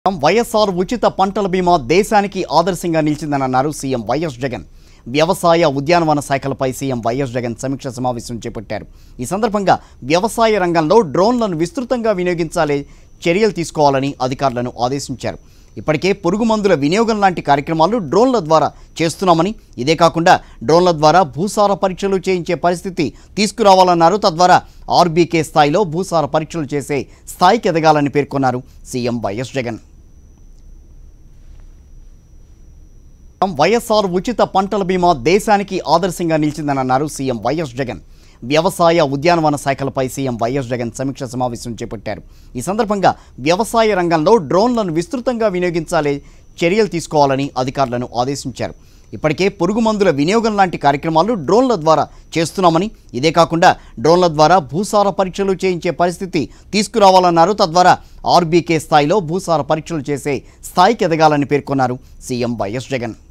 వైఎస్ఆర్ ఉచిత పంటల బీమా దేశానికి ఆదర్శంగా నిలిచిందని అన్నారు సీఎం వైఎస్ జగన్ వ్యవసాయ ఉద్యానవన శాఖలపై సీఎం వైఎస్ జగన్ సమీక్ష సమావేశం చేపట్టారు ఈ సందర్భంగా వ్యవసాయ రంగంలో డ్రోన్లను విస్తృతంగా వినియోగించాలి చర్యలు తీసుకోవాలని అధికారులను ఆదేశించారు ఇప్పటికే పురుగు మందుల వినియోగం లాంటి కార్యక్రమాలు డ్రోన్ల ద్వారా చేస్తున్నామని ఇదే కాకుండా డ్రోన్ల ద్వారా భూసార పరీక్షలు చేయించే పరిస్థితి తీసుకురావాలన్నారు తద్వారా ఆర్బీకే స్థాయిలో భూసార పరీక్షలు చేసే స్థాయికి ఎదగాలని పేర్కొన్నారు సీఎం వైఎస్ జగన్ వైఎస్ఆర్ ఉచిత పంటల బీమా దేశానికి ఆదర్శంగా నిలిచిందని అన్నారు సీఎం వైఎస్ జగన్ వ్యవసాయ ఉద్యానవన శాఖలపై సీఎం వైఎస్ జగన్ సమీక్ష సమావేశం చేపట్టారు ఈ సందర్భంగా వ్యవసాయ రంగంలో డ్రోన్లను విస్తృతంగా వినియోగించాలి చర్యలు తీసుకోవాలని అధికారులను ఆదేశించారు ఇప్పటికే పురుగు మందుల వినియోగం లాంటి కార్యక్రమాలు డ్రోన్ల ద్వారా చేస్తున్నామని ఇదే కాకుండా డ్రోన్ల ద్వారా భూసార పరీక్షలు చేయించే పరిస్థితి తీసుకురావాలన్నారు తద్వారా ఆర్బీకే స్థాయిలో భూసార పరీక్షలు చేసే స్థాయికి ఎదగాలని పేర్కొన్నారు సీఎం వైఎస్ జగన్